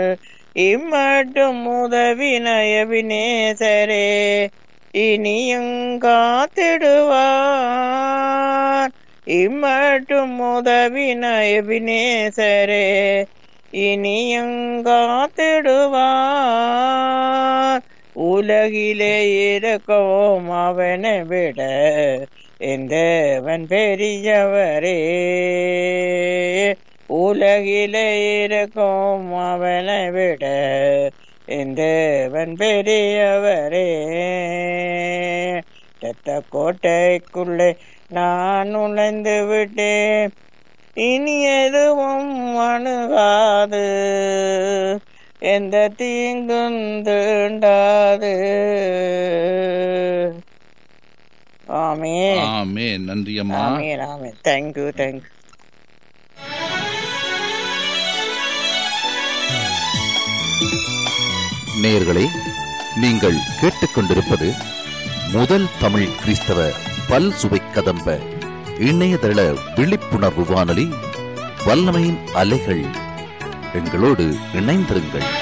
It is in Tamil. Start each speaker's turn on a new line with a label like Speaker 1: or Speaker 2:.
Speaker 1: இம்மட்டும் உதவினய வினேசரே இனியும் காத்திடுவார் இம்மட்டும் உதவினய வினேசரே இனியும் காத்திடுவார் உலகிலே இருக்கவும் அவனை விட எந்தவன் பெரியவரே உலகிலே இருக்கும் அவனை விட எந்தவன் பெரியவரே ரத்த கோட்டைக்குள்ளே நான் நுழைந்து விட்டேன் இனி எதுவும் அணுகாது எந்த தீங்கும் தீண்டாது ஆமே
Speaker 2: ஆமே நன்றி அம்மா
Speaker 1: ஆமே ஆமே தேங்க்யூ தேங்க்யூ
Speaker 3: நேயர்களே நீங்கள் கேட்டுக்கொண்டிருப்பது முதல் தமிழ் கிறிஸ்தவ பல் சுவை கதம்ப இணையதள விழிப்புணர்வு வானொலி வல்லமையின் அலைகள் எங்களோடு இணைந்திருங்கள்